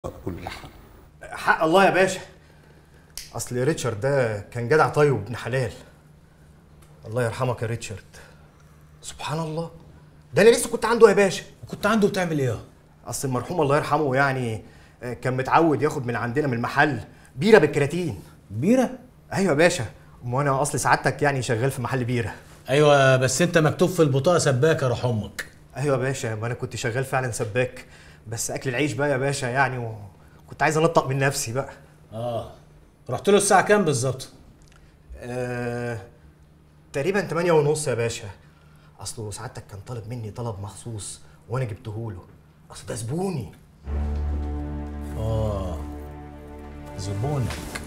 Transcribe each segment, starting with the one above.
كل حق حق الله يا باشا اصل ريتشارد ده كان جدع طيب وابن حلال الله يرحمك يا ريتشارد سبحان الله ده انا لسه كنت عنده يا باشا وكنت عنده بتعمل ايه؟ اصل المرحوم الله يرحمه يعني آه، كان متعود ياخد من عندنا من المحل بيره بالكراتين بيره؟ ايوه يا باشا ما انا اصل سعادتك يعني شغال في محل بيره ايوه بس انت مكتوب في البطاقه سباك يا روح امك ايوه يا باشا ما انا كنت شغال فعلا سباك بس اكل العيش بقى يا باشا يعني وكنت عايز انطق من نفسي بقى اه رحت له الساعه كام بالظبط؟ آه، تقريبا 8 ونص يا باشا اصله سعادتك كان طالب مني طلب مخصوص وانا جبته له اصل ده زبوني اه زبونك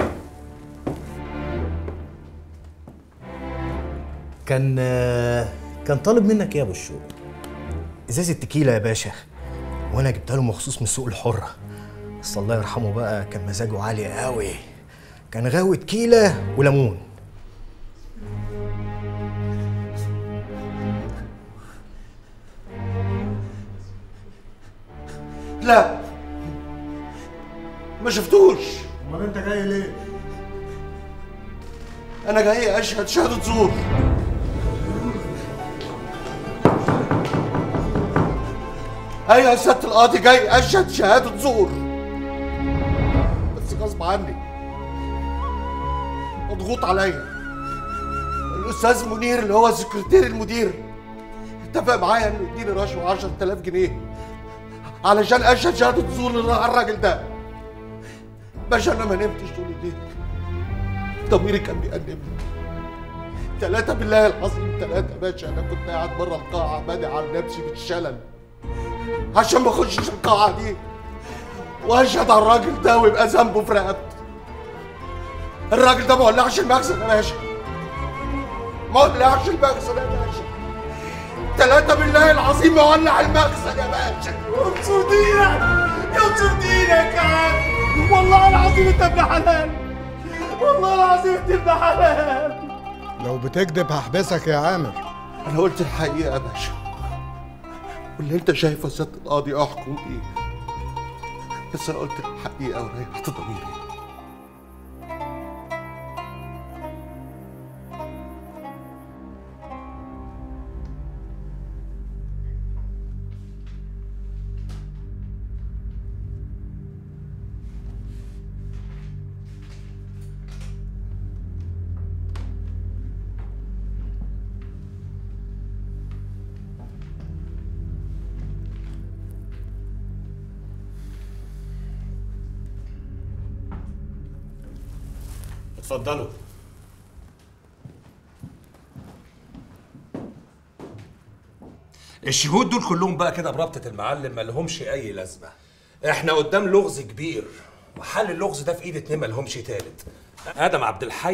كان آه، كان طالب منك ايه يا ابو الشوق؟ ازازه تكيله يا باشا وانا جبتها له مخصوص من السوق الحره بس الله يرحمه بقى كان مزاجه عالي قوي كان غاوي تكيله وليمون لا ما شفتوش امال انت جاي ليه انا جاي اشهد شهاده زور ايوه يا سياده القاضي جاي اشهد شهاده زور بس غصب عني مضغوط عليا الاستاذ منير اللي هو سكرتير المدير اتفق معايا انه يديني رشوه 10000 جنيه علشان اشهد شهاده زور للراجل الراجل ده باشا انا ما نمتش طول الليل ضميري كان بيأنبني ثلاثة بالله العظيم ثلاثة يا باشا أنا كنت قاعد بره القاعة بادئ على نفسي بالشلل عشان ما أخشش القاعة دي وأشهد على الراجل ده ويبقى ذنبه في رقبتي الراجل ده ما ولعش المخزن يا باشا ما ولعش المخزن يا باشا ثلاثة بالله العظيم ما ولع المخزن يا باشا ينصر دينك ينصر دينك يا عم والله العظيم أنت ابن حلال والله العظيم أنت ابن حلال لو بتكذب هحبسك يا عامر انا قلت الحقيقه يا باشا واللي انت شايفه سياده القاضي احكم بيه بس انا قلت الحقيقه وريحت ضميري اتفضلوا الشهود دول كلهم بقى كده بربطة المعلم ما لهمش أي لازمة. إحنا قدام لغز كبير وحل اللغز ده في إيد اتنين ما لهمش تالت. آدم عبد الحي